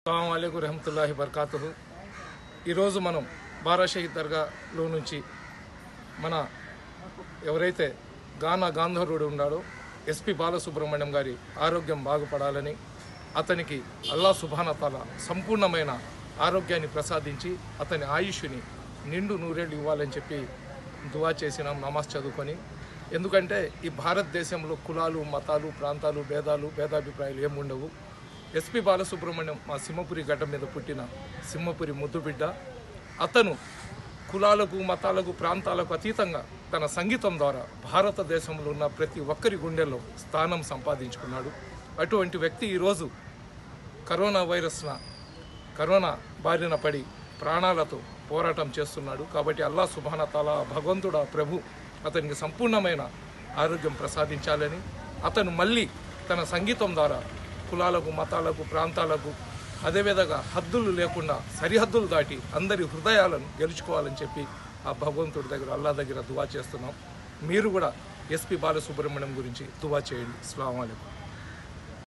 అస్సలం అయికు రహమతుల్లాహి బర్కాతుహు ఈరోజు మనం బారా షహీద్ దర్గాలో నుంచి మన ఎవరైతే గానా గాంధర్వుడు ఉన్నాడో ఎస్పి బాలసుబ్రహ్మణ్యం గారి ఆరోగ్యం బాగుపడాలని అతనికి అల్లా సుభానతాల సంపూర్ణమైన ఆరోగ్యాన్ని ప్రసాదించి అతని ఆయుష్ని నిండు నూరేళ్ళు ఇవ్వాలని చెప్పి దువా చేసినాం నమాజ్ చదువుకొని ఎందుకంటే ఈ భారతదేశంలో కులాలు మతాలు ప్రాంతాలు భేదాలు భేదాభిప్రాయాలు ఏముండవు ఎస్పి బాలసుబ్రహ్మణ్యం మా సింహపురి గడ్డ మీద పుట్టిన సింహపురి ముద్దుబిడ్డ అతను కులాలకు మతాలకు ప్రాంతాలకు అతీతంగా తన సంగీతం ద్వారా భారతదేశంలో ఉన్న ప్రతి ఒక్కరి గుండెల్లో స్థానం సంపాదించుకున్నాడు అటువంటి వ్యక్తి ఈరోజు కరోనా వైరస్న కరోనా బారిన పడి ప్రాణాలతో పోరాటం చేస్తున్నాడు కాబట్టి అల్లా సుబాన తాలా భగవంతుడా ప్రభు అతనికి సంపూర్ణమైన ఆరోగ్యం ప్రసాదించాలని అతను మళ్ళీ తన సంగీతం ద్వారా కులాలకు మతాలకు ప్రాంతాలకు అదేవిధంగా హద్దులు లేకుండా సరిహద్దులు దాటి అందరి హృదయాలను గెలుచుకోవాలని చెప్పి ఆ భగవంతుడి దగ్గర అల్లా దగ్గర దువా చేస్తున్నాం మీరు కూడా ఎస్పి బాలసుబ్రహ్మణ్యం గురించి దువా చేయండి అస్సలాము అలైకుం